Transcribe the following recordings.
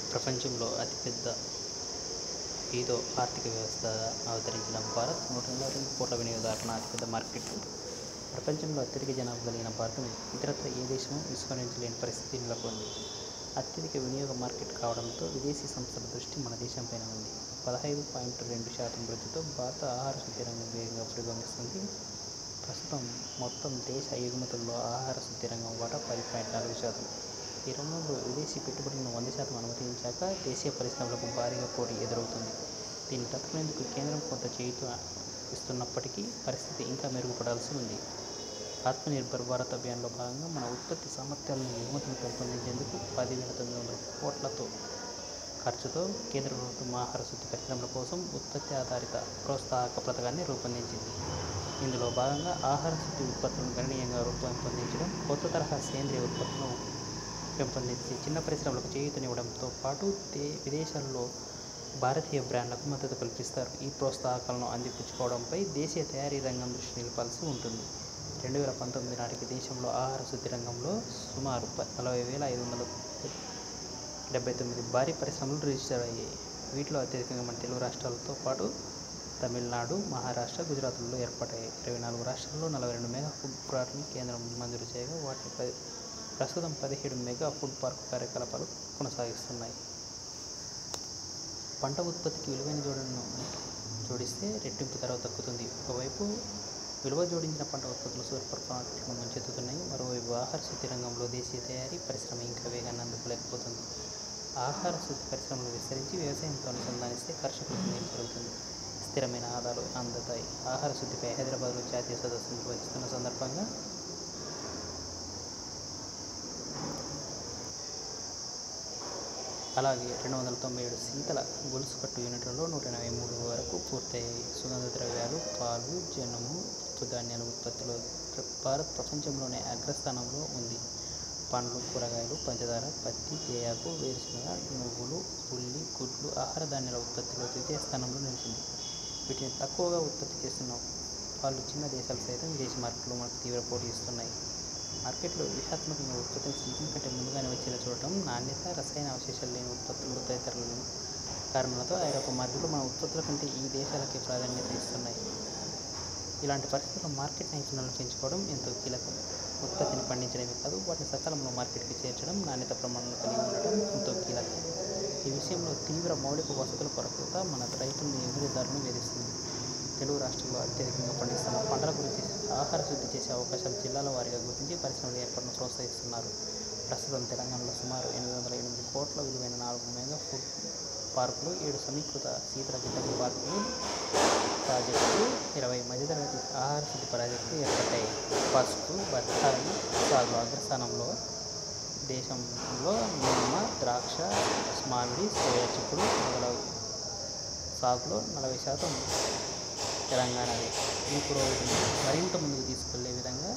ప్రపంచంలో అతిపెద్ద ఐదో ఆర్థిక వ్యవస్థగా అవతరించిన భారత్ నూట నలభై రెండు కోట్ల వినియోగదారుల అతిపెద్ద మార్కెట్ ప్రపంచంలో అత్యధిక జనాభా కలిగిన భారతం ఇతరత్ర ఏ దేశమూ విస్మరించలేని పరిస్థితి నెలకొంది అత్యధిక వినియోగ మార్కెట్ కావడంతో విదేశీ సంస్థల దృష్టి మన దేశంపైన ఉంది పదహైదు పాయింట్ రెండు శాతం వృద్ధితో భారత ఆహార శుద్ధి రంగం వేగంగా పురోగమిస్తుంది ప్రస్తుతం మొత్తం దేశ ఎగుమతుల్లో ఆహార శుద్ధి రంగం వాటా పది పాయింట్ నాలుగు శాతం ఈ రంగంలో విదేశీ పెట్టుబడులను వంద శాతం అనుమతించాక దేశీయ పరిశ్రమలకు భారీగా పోటీ ఎదురవుతుంది దీన్ని తట్టుకునేందుకు కేంద్రం కొంత చేయూత ఇస్తున్నప్పటికీ పరిస్థితి ఇంకా మెరుగుపడాల్సి ఉంది ఆత్మనిర్భర్ భారత్ అభియాన్లో భాగంగా మన ఉత్పత్తి సామర్థ్యాలను ఎగుమతులు పెంపొందించేందుకు పదివేల తొమ్మిది వందల కోట్లతో ఖర్చుతో కేంద్ర ప్రభుత్వం ఆహార శుద్ధి పరిశ్రమల కోసం ఉత్పత్తి ఆధారిత ప్రోత్సాహక పథకాన్ని రూపొందించింది ఇందులో భాగంగా ఆహార శుద్ధి ఉత్పత్తులను గణనీయంగా రూపొందించడం కొత్త తరహా సేంద్రియ ఉత్పత్తులను పెంపొందించి చిన్న పరిశ్రమలకు చేయూతనివ్వడంతో పాటు దే విదేశాల్లో భారతీయ బ్రాండ్లకు మద్దతు కల్పిస్తారు ఈ ప్రోత్సాహకాలను అందిపుచ్చుకోవడంపై దేశీయ తయారీ రంగం దృష్టి నిలపాల్సి ఉంటుంది రెండు వేల పంతొమ్మిది నాటికి దేశంలో ఆహార శుద్ధి రంగంలో సుమారు ప నలభై వేల ఐదు వందల డెబ్బై తొమ్మిది భారీ పరిశ్రమలు రిజిస్టర్ అయ్యాయి వీటిలో అత్యధికంగా మన తెలుగు రాష్ట్రాలతో పాటు తమిళనాడు మహారాష్ట్ర గుజరాత్లలో ఏర్పాటయ్యాయి ఇరవై నాలుగు రాష్ట్రాల్లో నలభై రెండు మెగా ఫుడ్ పార్క్ని కేంద్రం మంజూరు చేయగా వాటిని పది ప్రస్తుతం పదిహేడు మెగా ఫుడ్ పార్క్ కార్యకలాపాలు కొనసాగిస్తున్నాయి పంట ఉత్పత్తికి విలువైన జోడను జోడిస్తే రెట్టింపు ధర తగ్గుతుంది ఒకవైపు విలువ జోడించిన పంట ఉత్పత్తులు సూపర్ మార్కెట్లను ముంచెత్తుతున్నాయి మరోవైపు ఆహార శుద్ధి రంగంలో దేశీయ తయారీ పరిశ్రమ ఇంకా వేగాన్ని అందుకోలేకపోతుంది ఆహార శుద్ధి పరిశ్రమలు విస్తరించి వ్యవసాయంతో అనుసంధానిస్తే కర్షకులకు మేలు జరుగుతుంది స్థిరమైన ఆదాయాలు అందుతాయి ఆహార శుద్ధిపై హైదరాబాద్లో జాతీయ సదస్సు నిర్వహిస్తున్న సందర్భంగా అలాగే రెండు వందల తొంభై ఏడు శీతల గొలుసు కట్టు యూనిట్లలో నూట ఎనభై మూడు వరకు పూర్తయ్యాయి సుగంధ ద్రవ్యాలు పాలు జనుము ధాన్యాల ఉత్పత్తిలో ప్ర- భారత్ ప్రపంచంలోనే అగ్రస్థానంలో ఉంది పండ్లు కూరగాయలు పంచదార పత్తి తేయాకు వేరుశనగ నువ్వులు ఉల్లి గుడ్లు ఆహార ధాన్యాల ఉత్పత్తిలో ద్వితీయ స్థానంలో నిలిచింది వీటిని తక్కువగా ఉత్పత్తి చేస్తున్న వాళ్ళు చిన్న దేశాలు సైతం విదేశీ మార్కెట్లో మనకు తీవ్ర పోటీ ఇస్తున్నాయి మార్కెట్లో వ్యూహాత్మకంగా ఉత్పత్తిని సీజన్ కంటే ముందుగానే వచ్చేలా చూడటం నాణ్యత రసాయన అవశేషాలు లేని ఉత్పత్తులు తదితరులను కారణాలతో ఐరోపా మార్కెట్లో మన ఉత్పత్తుల కంటే ఈ దేశాలకే ప్రాధాన్యత ఇస్తున్నాయి ఇలాంటి పరిస్థితుల్లో మార్కెట్ నైపుణ్యాలను పెంచుకోవడం ఎంతో కీలకం ఉత్పత్తిని పండించడమే కాదు వాటిని సకాలంలో మార్కెట్కి చేర్చడం నాణ్యత ప్రమాణాలను కలిగి ఉండటం ఎంతో కీలకం ఈ విషయంలో తీవ్ర మౌలిక వసతుల కొరత మన రైతులను ఎగురిదారులను వేధిస్తుంది తెలుగు రాష్ట్రాల్లో అత్యధికంగా పండిస్తున్న పంటల గురించి ఆహార శుద్ధి చేసే అవకాశాలు జిల్లాల వారీగా గుర్తించి పరిశ్రమల ఏర్పాటును ప్రోత్సహిస్తున్నారు ప్రస్తుతం తెలంగాణలో సుమారు ఎనిమిది వందల ఎనిమిది కోట్ల విలువైన నాలుగు మెగా ఫుడ్ పార్కులు ఏడు సమీకృత శీతల గిడ్డంగి పార్కులు ప్రాజెక్టులు ఇరవై మధ్యతరగతి ఆహార శుద్ధి ప్రాజెక్టులు ఏర్పడ్డాయి పసుపు బత్తాయి సాగు అగ్రస్థానంలో దేశంలో నిమ్మ ద్రాక్ష మామిడి సోయా చిక్కుడు మొదలగు సాగులో నలభై శాతం తెలంగాణది ఈ పురోగతిని మరింత ముందుకు తీసుకెళ్లే విధంగా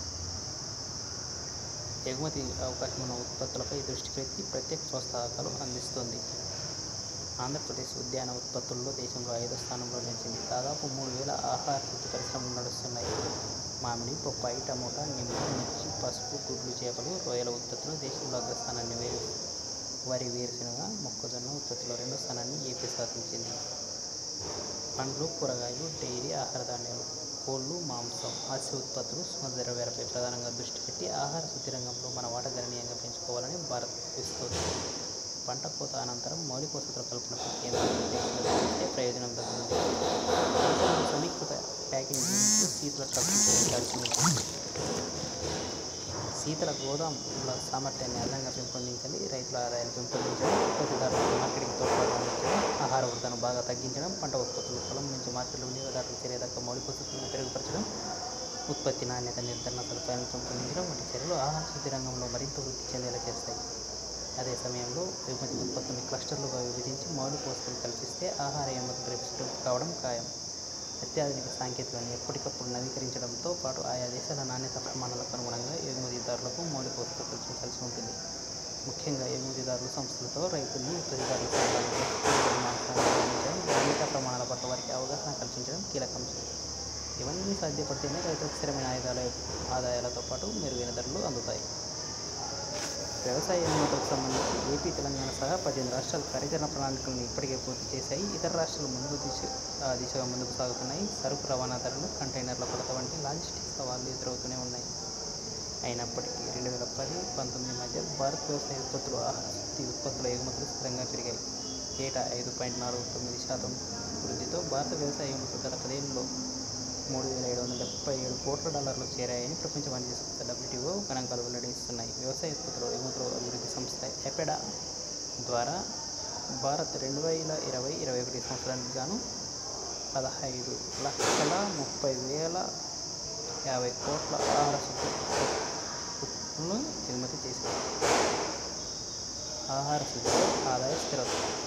ఎగుమతి అవకాశం ఉన్న ఉత్పత్తులపై దృష్టి పెట్టి ప్రత్యేక ప్రోత్సాహకాలు అందిస్తుంది ఆంధ్రప్రదేశ్ ఉద్యాన ఉత్పత్తుల్లో దేశంలో ఐదో స్థానంలో నిలిచింది దాదాపు మూడు వేల ఆహార శుద్ధి పరిశ్రమలు నడుస్తున్నాయి మామిడి బొప్పాయి టమోటా నిమ్మ మిర్చి పసుపు గుడ్లు చేపలు రొయ్యల ఉత్పత్తులు దేశంలో అగ్రస్థానాన్ని వేరు వరి వేరుశనగ మొక్కజొన్న ఉత్పత్తిలో రెండో స్థానాన్ని ఏపీ సాధించింది పండ్లు కూరగాయలు డైరీ ఆహార ధాన్యాలు కోళ్ళు మాంసం మత్స్య ఉత్పత్తులు సుగంధ ద్రవ్యాలపై ప్రధానంగా దృష్టి పెట్టి ఆహార శుద్ధి రంగంలో మన వాటా గణనీయంగా పెంచుకోవాలని భారత్ భావిస్తోంది పంట కోత అనంతరం మౌలిక వసతుల కల్పనకు కేంద్రం నిర్దేశించే ప్రయోజనం దక్కుతుంది దేశంలో సమీకృత ప్యాకింగ్ యూనిట్లు శీతల ట్రక్కులు చేర్చాల్సి ఉంటుంది శీతల గోదాముల సామర్థ్యాన్ని అదనంగా పెంపొందించాలి రైతుల ఆదాయాలు పెంపొందించడం ఉత్పత్తిదారులకు మార్కెటింగ్ తోడ్పాటు అందించడం ఆహార వృధాను బాగా తగ్గించడం పంట ఉత్పత్తులు పొలం నుంచి మార్కెట్లో వినియోగదారులకు చేరేదాకా మౌలిక వసతులను మెరుగుపరచడం ఉత్పత్తి నాణ్యత నిర్ధారణ సదుపాయాలను పెంపొందించడం వంటి చర్యలు ఆహార శుద్ధి రంగంలో మరింత వృద్ధి చెందేలా చేస్తాయి అదే సమయంలో ఎగుమతి ఉత్పత్తులను క్లస్టర్లుగా విభజించి మౌలిక వసతులు కల్పిస్తే ఆహార ఎగుమతులు రేపు కావడం ఖాయం అత్యాధునిక సాంకేతికతను ఎప్పటికప్పుడు నవీకరించడంతో పాటు ఆయా దేశాల నాణ్యత ప్రమాణాలకు అనుగుణంగా ఎగుమతిదారులకు మౌలిక వసతులు కల్పించాల్సి ఉంటుంది ముఖ్యంగా ఎగుమతిదారులు సంస్థలతో రైతుల్ని ఉత్పత్తిదారుల సంఘాలను అందించడం నాణ్యత ప్రమాణాల పట్ల వారికి అవగాహన కల్పించడం కీలక అంశం ఇవన్నీ సాధ్యపడితేనే రైతులకు స్థిరమైన ఆయుధాల ఆదాయాలతో పాటు మెరుగైన ధరలు అందుతాయి వ్యవసాయ ఎగుమతులకు సంబంధించి ఏపీ తెలంగాణ సహా పద్దెనిమిది రాష్ట్రాలు కార్యాచరణ ప్రణాళికలను ఇప్పటికే పూర్తి చేశాయి ఇతర రాష్ట్రాలు ముందుకు దిశ ఆ దిశగా ముందుకు సాగుతున్నాయి సరుకు రవాణా ధరలు కంటైనర్ల కొరత వంటి లాజిస్టిక్స్ సవాళ్లు ఎదురవుతూనే ఉన్నాయి అయినప్పటికీ రెండు వేల పది పంతొమ్మిది మధ్య భారత్ వ్యవసాయ ఉత్పత్తులు ఆహార శక్తి ఉత్పత్తుల ఎగుమతులు స్థిరంగా పెరిగాయి ఏటా ఐదు పాయింట్ నాలుగు తొమ్మిది శాతం వృద్ధితో భారత వ్యవసాయ ఎగుమతులు గత పదేళ్లలో మూడు వేల ఏడు వందల ముప్పై ఏడు కోట్ల డాలర్లు చేరాయని ప్రపంచ వాణిజ్య సంస్థ డబ్ల్యూటీఓ గణాంకాలు వెల్లడిస్తున్నాయి వ్యవసాయ ఉత్పత్తుల ఎగుమతుల అభివృద్ధి సంస్థ ఎపెడా ద్వారా భారత్ రెండు వేల ఇరవై ఇరవై ఒకటి సంవత్సరానికి గాను పదహైదు లక్షల ముప్పై వేల యాభై కోట్ల ఆహార శుద్ధి ఉత్పత్తులను ఎగుమతి చేసింది ఆహార శుద్ధితో ఆదాయ స్థిరత్వం